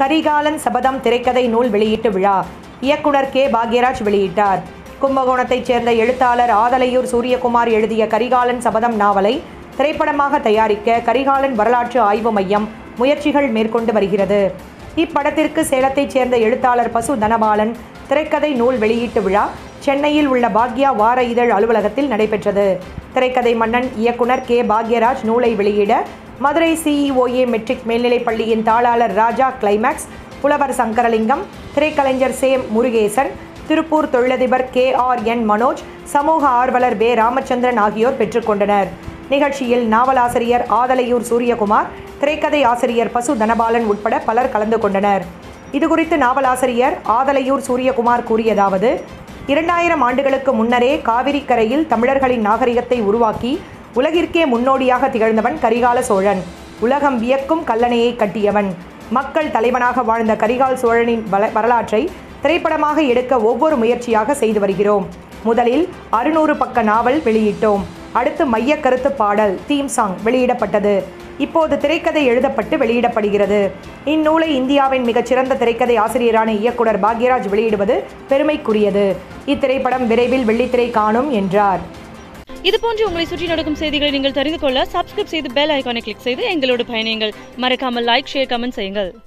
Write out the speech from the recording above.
கரிகாலன் சபதம் திரைக்கதை நூல் வெளியீட்டு விழா இயக்குனர் கே பாக்யராஜ் வெளியிட்டார் கும்பகோணத்தைச் சேர்ந்த எழுத்தாளர் ஆதலையூர் சூரியகுமார் எழுதிய கரிகாலன் சபதம் நாவலை திரைப்படமாக தயாரிக்க கரிகாலன் வரலாற்று ஆய்வு மையம் முயற்சிகள் மேற்கொண்டு வருகிறது இப்படத்திற்கு சேலத்தைச் சேர்ந்த எழுத்தாளர் பசு தனபாலன் திரைக்கதை நூல் வெளியீட்டு விழா சென்னையில் உள்ள பாக்யா வார இதழ் அலுவலகத்தில் நடைபெற்றது திரைக்கதை மன்னன் இயக்குனர் கே பாக்யராஜ் நூலை வெளியிட மதுரை சிஇஓஏ மெட்ரிக் மேல்நிலைப் பள்ளியின் தாளாளர் ராஜா கிளைமேக்ஸ் புலவர் சங்கரலிங்கம் திரைக்கலைஞர் சேம் முருகேசன் திருப்பூர் தொழிலதிபர் கே ஆர் என் மனோஜ் சமூக ஆர்வலர் வே ராமச்சந்திரன் ஆகியோர் பெற்றுக்கொண்டனர் நிகழ்ச்சியில் நாவலாசிரியர் ஆதலையூர் சூரியகுமார் திரைக்கதை ஆசிரியர் பசு தனபாலன் உட்பட பலர் கலந்து கொண்டனர் இதுகுறித்து நாவலாசிரியர் ஆதலையூர் சூரியகுமார் கூறியதாவது இரண்டாயிரம் ஆண்டுகளுக்கு முன்னரே காவிரி கரையில் தமிழர்களின் நாகரிகத்தை உருவாக்கி உலகிற்கே முன்னோடியாக திகழ்ந்தவன் கரிகால சோழன் உலகம் வியக்கும் கல்லணையை கட்டியவன் மக்கள் தலைவனாக வாழ்ந்த கரிகால் சோழனின் வள வரலாற்றை திரைப்படமாக எடுக்க ஒவ்வொரு முயற்சியாக செய்து வருகிறோம் முதலில் அறுநூறு பக்க நாவல் வெளியிட்டோம் அடுத்து மையக்கருத்து பாடல் தீம் சாங் வெளியிடப்பட்டது இப்போது திரைக்கதை எழுதப்பட்டு வெளியிடப்படுகிறது இந்நூலை இந்தியாவின் மிகச்சிறந்த திரைக்கதை ஆசிரியரான இயக்குனர் பாக்யராஜ் வெளியிடுவது பெருமைக்குரியது இத்திரைப்படம் விரைவில் வெள்ளித்திரை காணும் என்றார் இது போன்று உங்களை சுற்றி நடக்கும் செய்திகளை நீங்கள் தெரிந்து கொள்ள சப்ஸ்கிரைப் செய்து பெல் ஐகானை கிளிக் செய்து எங்களோடு பயணியுங்கள் மறக்காமல் லைக் ஷேர் கமெண்ட் செய்யுங்கள்